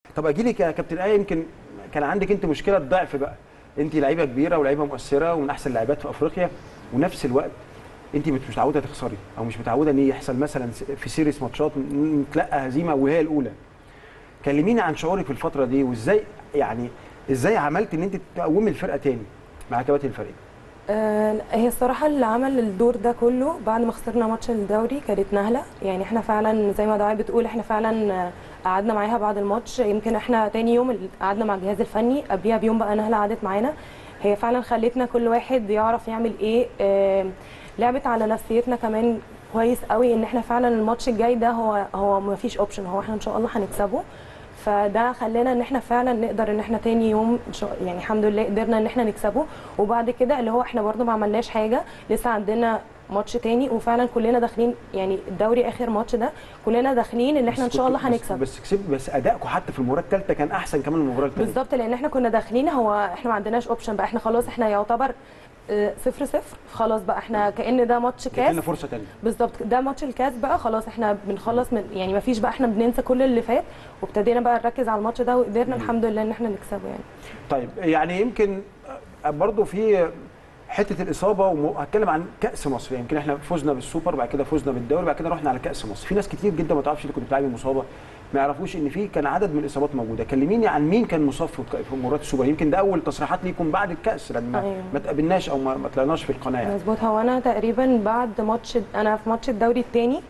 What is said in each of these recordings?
طب اجي لك يا كابتن ايه يمكن كان عندك انت مشكله ضعف بقى انت لعيبه كبيره ولعيبه مؤثره ومن احسن اللاعبات في افريقيا ونفس الوقت انت مش متعوده تخسري او مش متعوده ان يحصل مثلا في سيريس ماتشات نتلقى هزيمه وهي الاولى كلميني عن شعورك في الفتره دي وازاي يعني ازاي عملت ان انت تقومي الفرقه تاني مع كباتن الفريق آه، هي الصراحة اللي عمل الدور ده كله بعد ما خسرنا ماتش الدوري كانت نهلة يعني احنا فعلا زي ما دعاء بتقول احنا فعلا آه، قعدنا معاها بعد الماتش يمكن احنا تاني يوم اللي قعدنا مع الجهاز الفني قبليها بيوم بقى نهلة قعدت معانا هي فعلا خلتنا كل واحد يعرف يعمل ايه آه، لعبت على نفسيتنا كمان كويس قوي ان احنا فعلا الماتش الجاي ده هو هو ما فيش اوبشن هو احنا ان شاء الله هنكسبه فده خلانا ان احنا فعلا نقدر ان احنا تاني يوم إن شاء- يعني الحمد لله قدرنا ان احنا نكسبه وبعد كده اللي هو احنا برضو ما عملناش حاجه لسه عندنا ماتش تاني وفعلا كلنا داخلين يعني الدوري اخر ماتش ده كلنا داخلين ان احنا ان بس شاء الله كنت- بس- هنكسب بس كسبت بس ادائكم حتى في المباراه الثالثه كان احسن كمان من المباراه الثانيه بالظبط لان احنا كنا داخلين هو احنا ما عندناش اوبشن بقى احنا خلاص احنا يعتبر آه، صفر صفر خلاص بقى احنا كأن ده ماتش كاس لنا فرصه ثانيه بالظبط ده ماتش الكاس بقى خلاص احنا بنخلص من يعني ما فيش بقى احنا بننسى كل اللي فات وابتدينا بقى نركز على الماتش ده وقدرنا الحمد لله ان احنا نكسبه يعني طيب يعني يمكن برضه في حته الاصابه وهتكلم عن كاس مصر يمكن احنا فزنا بالسوبر بعد كده فزنا بالدوري بعد كده رحنا على كاس مصر في ناس كتير جدا ما تعرفش انت كنت بتلعبي مصابه ما يعرفوش ان في كان عدد من الاصابات موجوده كلميني عن مين كان مصاب في في مباراه السوبر يمكن ده اول تصريحات ليكم بعد الكاس لما أيوة. ما تقابلناش او ما, ما طلعناش في القناه يعني. مظبوط هو انا تقريبا بعد ماتش انا في ماتش الدوري الثاني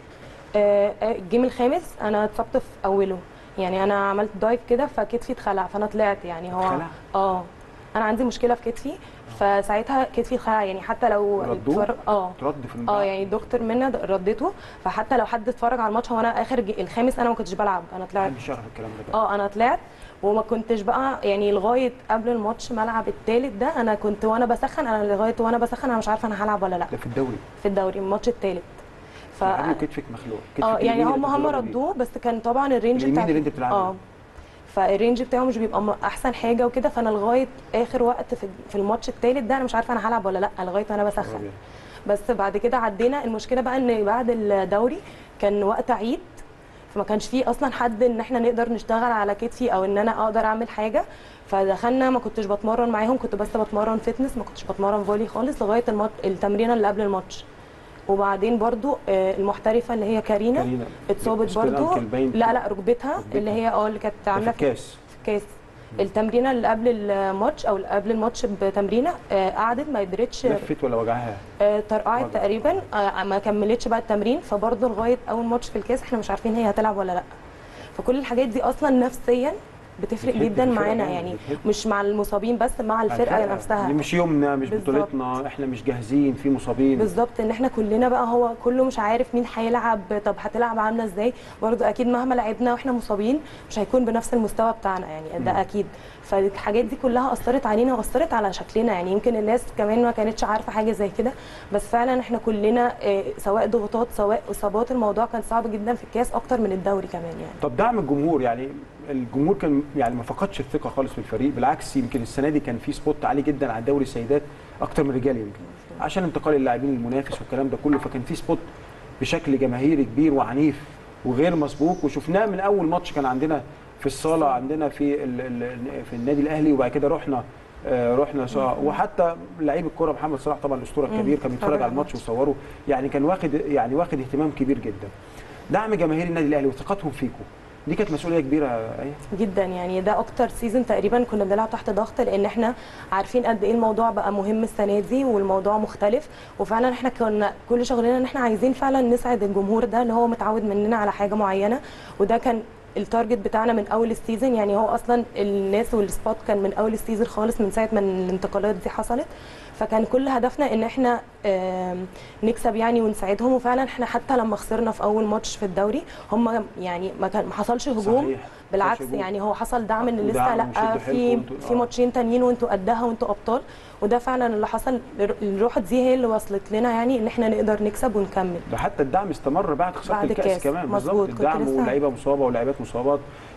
الجيم الخامس انا اتصبت في اوله يعني انا عملت دايف كده فكتفي اتخلع فانا طلعت يعني هو اتخلع؟ اه انا عندي مشكله في كتفي فساعتها كتفي اتخلع يعني حتى لو ردوه؟ اتفرج- اه ترد في اه المباراة. يعني الدكتور منا ردته فحتى لو حد اتفرج على الماتش هو انا اخر ج- الخامس انا ما كنتش بلعب انا طلعت محدش يعرف الكلام ده بقى. اه انا طلعت وما كنتش بقى يعني لغايه قبل الماتش ملعب الثالث ده انا كنت وانا بسخن انا لغايه وانا بسخن انا مش عارفه انا هلعب ولا لا ده في الدوري في الدوري الماتش الثالث ف قبل كتفك مخلوع كتفك اه يعني اليمين هم اللي هم بتضربي بيه. ردوه بس كان طبعا الرينج اليمين بتاع اللي انت بتلعبي اه فالرينج بتاعه مش بيبقى م- احسن حاجه وكده فانا لغايه اخر وقت في في الماتش الثالث ده انا مش عارفه انا هلعب ولا لا لغايه وانا بسخن أبيض. بس بعد كده عدينا المشكله بقى ان بعد الدوري كان وقت عيد فما كانش فيه اصلا حد ان احنا نقدر نشتغل على كتفي او ان انا اقدر اعمل حاجه فدخلنا ما كنتش بتمرن معاهم كنت بس بتمرن فتنس ما كنتش بتمرن فولي خالص لغايه المط... التمرينه اللي قبل الماتش وبعدين برضو آه، المحترفه اللي هي كارينا كارينا. اتصابت مسكت برضو الأنكل باين. لا لا ركبتها ركبتها. اللي هي اه اللي كانت ده في عامله الكاس في كاس التمرينه اللي قبل الماتش او اللي قبل الماتش بتمرينه آه، قعدت ما قدرتش لفت ولا وجعها آه، طرقعت وجع. تقريبا آه، ما كملتش بقى التمرين فبرضه لغايه اول ماتش في الكاس احنا مش عارفين هي هتلعب ولا لا فكل الحاجات دي اصلا نفسيا بتفرق بتهد جدا الفرقة معانا جامد، يعني بتهد. مش مع المصابين بس مع الفرقه نفسها دي مش يومنا مش بالظبط. بطولتنا احنا مش جاهزين في مصابين بالظبط ان احنا كلنا بقى هو كله مش عارف مين هيلعب طب هتلعب عامله ازاي برضه اكيد مهما لعبنا واحنا مصابين مش هيكون بنفس المستوى بتاعنا يعني ده اكيد فالحاجات دي كلها اثرت علينا واثرت على شكلنا يعني يمكن الناس كمان ما كانتش عارفه حاجه زي كده بس فعلا احنا كلنا آه، سواء ضغوطات سواء اصابات الموضوع كان صعب جدا في الكاس اكتر من الدوري كمان يعني طب دعم الجمهور يعني الجمهور كان يعني ما فقدش الثقه خالص في الفريق بالعكس يمكن السنه دي كان في سبوت عالي جدا على دوري السيدات اكتر من الرجال يمكن عشان انتقال اللاعبين المنافس والكلام ده كله فكان في سبوت بشكل جماهيري كبير وعنيف وغير مسبوق وشفناه من اول ماتش كان عندنا في الصاله عندنا في ال ال في النادي الاهلي وبعد كده رحنا آه، رحنا سوا وحتى لعيب الكوره محمد صلاح طبعا الاسطوره الكبير كان بيتفرج طبعاً. على الماتش وصوره يعني كان واخد يعني واخد اهتمام كبير جدا دعم جماهير النادي الاهلي وثقتهم فيكم دي كانت مسؤوليه كبيره ايه جدا يعني ده اكتر سيزون تقريبا كنا بنلعب تحت ضغط لان احنا عارفين قد ايه الموضوع بقى مهم السنه دي والموضوع مختلف وفعلا احنا كنا كل شغلنا ان احنا عايزين فعلا نسعد الجمهور ده اللي هو متعود مننا على حاجه معينه وده كان التارجت بتاعنا من اول السيزون يعني هو اصلا الناس والسبوت كان من اول السيزون خالص من ساعه ما الانتقالات دي حصلت فكان كل هدفنا ان احنا آم، نكسب يعني ونساعدهم وفعلا احنا حتى لما خسرنا في اول ماتش في الدوري هم يعني ما كان ما حصلش هجوم صحيح. بالعكس هجوم. يعني هو حصل دعم ان لسه ودعم لا وشدوا في حيلكم وانتوا- في آه. ماتشين تانيين وانتوا قدها وانتوا ابطال وده فعلا اللي حصل الروح دي هي اللي وصلت لنا يعني ان احنا نقدر نكسب ونكمل ده حتى الدعم استمر بعد خساره بعد الكاس الكاس. كمان مظبوط، بالظبط كنت الدعم لسه- ولاعيبه مصابه ولاعيبات مصابات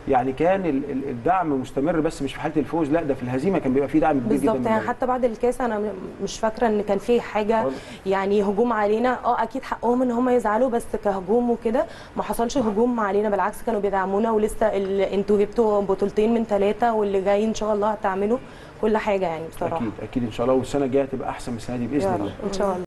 يعني كان ال- ال- الدعم مستمر بس مش في حاله الفوز لا ده في الهزيمه كان بيبقى في دعم كبير جدا بالظبط من يعني اللعيبة. حتى بعد الكاس انا م- مش فاكره ان كان في حاجه خالص. يعني هجوم علينا اه اكيد حقهم ان هم يزعلوا بس كهجوم وكده ما حصلش هجوم علينا بالعكس كانوا بيدعمونا ولسه ال- انتوا جبتوا بطولتين من ثلاثه واللي جاي ان شاء الله هتعملوا كل حاجه يعني بصراحه اكيد اكيد ان شاء الله والسنه الجايه تبقى احسن من السنه دي باذن يا الله رب ان شاء الله